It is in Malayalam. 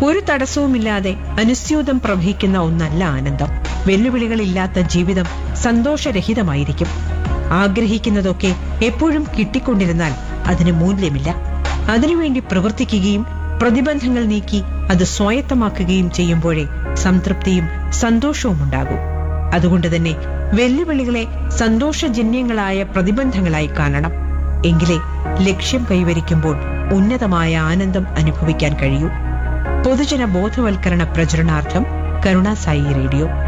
ഒരു തടസ്സവുമില്ലാതെ അനുസ്യൂതം പ്രവഹിക്കുന്ന ഒന്നല്ല ആനന്ദം വെല്ലുവിളികളില്ലാത്ത ജീവിതം സന്തോഷരഹിതമായിരിക്കും ആഗ്രഹിക്കുന്നതൊക്കെ എപ്പോഴും കിട്ടിക്കൊണ്ടിരുന്നാൽ അതിന് മൂല്യമില്ല അതിനുവേണ്ടി പ്രവർത്തിക്കുകയും പ്രതിബന്ധങ്ങൾ നീക്കി അത് സ്വായത്തമാക്കുകയും ചെയ്യുമ്പോഴേ സംതൃപ്തിയും സന്തോഷവും ഉണ്ടാകൂ അതുകൊണ്ട് തന്നെ വെല്ലുവിളികളെ സന്തോഷജന്യങ്ങളായ പ്രതിബന്ധങ്ങളായി കാണണം എങ്കിലേ ലക്ഷ്യം കൈവരിക്കുമ്പോൾ ഉന്നതമായ ആനന്ദം അനുഭവിക്കാൻ കഴിയൂ പൊതുജന ബോധവൽക്കരണ പ്രചരണാർത്ഥം കരുണാസായി റേഡിയോ